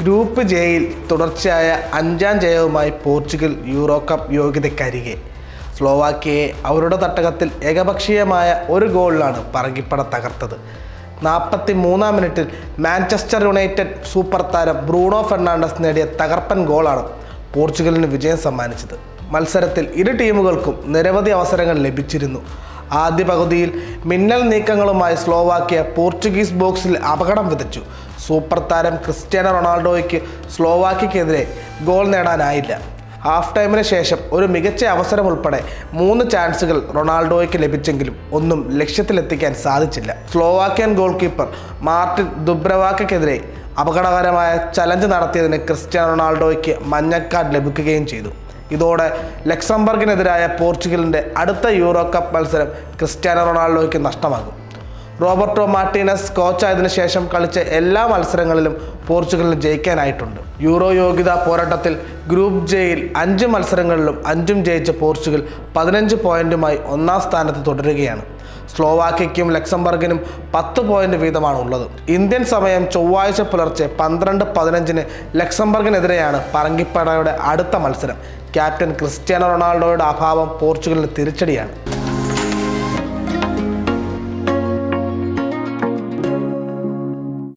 group ജെയിൽ തുടർച്ചയായ അഞ്ചാം ജയവുമായി പോർച്ചുഗൽ യൂറോ കപ്പ് യോഗ്യതയ്ക്കരികെ സ്ലോവാക്യയെ അവരുടെ തട്ടകത്തിൽ ഏകപക്ഷീയമായ ഒരു ഗോളിലാണ് പറങ്കിപ്പട തകർത്തത് നാൽപ്പത്തി മൂന്നാം മിനിറ്റിൽ മാഞ്ചസ്റ്റർ യുണൈറ്റഡ് സൂപ്പർ താരം ബ്രൂണോ ഫെർണാണ്ടസ് നേടിയ തകർപ്പൻ ഗോളാണ് പോർച്ചുഗലിന് വിജയം സമ്മാനിച്ചത് മത്സരത്തിൽ ഇരു ടീമുകൾക്കും നിരവധി അവസരങ്ങൾ ലഭിച്ചിരുന്നു ആദ്യ പകുതിയിൽ മിന്നൽ നീക്കങ്ങളുമായി സ്ലോവാക്യ പോർച്ചുഗീസ് ബോക്സിൽ അപകടം വിതച്ചു സൂപ്പർ താരം ക്രിസ്ത്യാനോ റൊണാൾഡോയ്ക്ക് സ്ലോവാക്യക്കെതിരെ ഗോൾ നേടാനായില്ല ഹാഫ് ടൈമിന് ശേഷം ഒരു മികച്ച അവസരം ഉൾപ്പെടെ മൂന്ന് ചാൻസുകൾ റൊണാൾഡോയ്ക്ക് ലഭിച്ചെങ്കിലും ഒന്നും ലക്ഷ്യത്തിലെത്തിക്കാൻ സാധിച്ചില്ല സ്ലോവാക്യൻ ഗോൾ കീപ്പർ മാർട്ടിൻ ദുബ്രവാക്കെതിരെ അപകടകരമായ ചലഞ്ച് നടത്തിയതിന് ക്രിസ്ത്യാനോ റൊണാൾഡോയ്ക്ക് മഞ്ഞക്കാർഡ് ലഭിക്കുകയും ചെയ്തു ഇതോടെ ലക്സംബർഗിനെതിരായ പോർച്ചുഗലിൻ്റെ അടുത്ത യൂറോ കപ്പ് മത്സരം ക്രിസ്ത്യാനോ റൊണാൾഡോയ്ക്ക് നഷ്ടമാകും റോബർട്ടോ മാർട്ടീനസ് കോച്ചായതിനു ശേഷം കളിച്ച എല്ലാ മത്സരങ്ങളിലും പോർച്ചുഗലിന് ജയിക്കാനായിട്ടുണ്ട് യൂറോ യോഗ്യതാ പോരാട്ടത്തിൽ ഗ്രൂപ്പ് ജെയിൽ അഞ്ച് മത്സരങ്ങളിലും അഞ്ചും ജയിച്ച പോർച്ചുഗൽ പതിനഞ്ച് പോയിന്റുമായി ഒന്നാം സ്ഥാനത്ത് തുടരുകയാണ് സ്ലോവാക്യയ്ക്കും ലക്സംബർഗിനും പത്ത് പോയിന്റ് വീതമാണ് ഉള്ളത് ഇന്ത്യൻ സമയം ചൊവ്വാഴ്ച പുലർച്ചെ പന്ത്രണ്ട് പതിനഞ്ചിന് ലക്സംബർഗിനെതിരെയാണ് പറങ്കിപ്പടയുടെ അടുത്ത മത്സരം ക്യാപ്റ്റൻ ക്രിസ്ത്യാനോ റൊണാൾഡോയുടെ അഭാവം പോർച്ചുഗലിന് തിരിച്ചടിയാണ്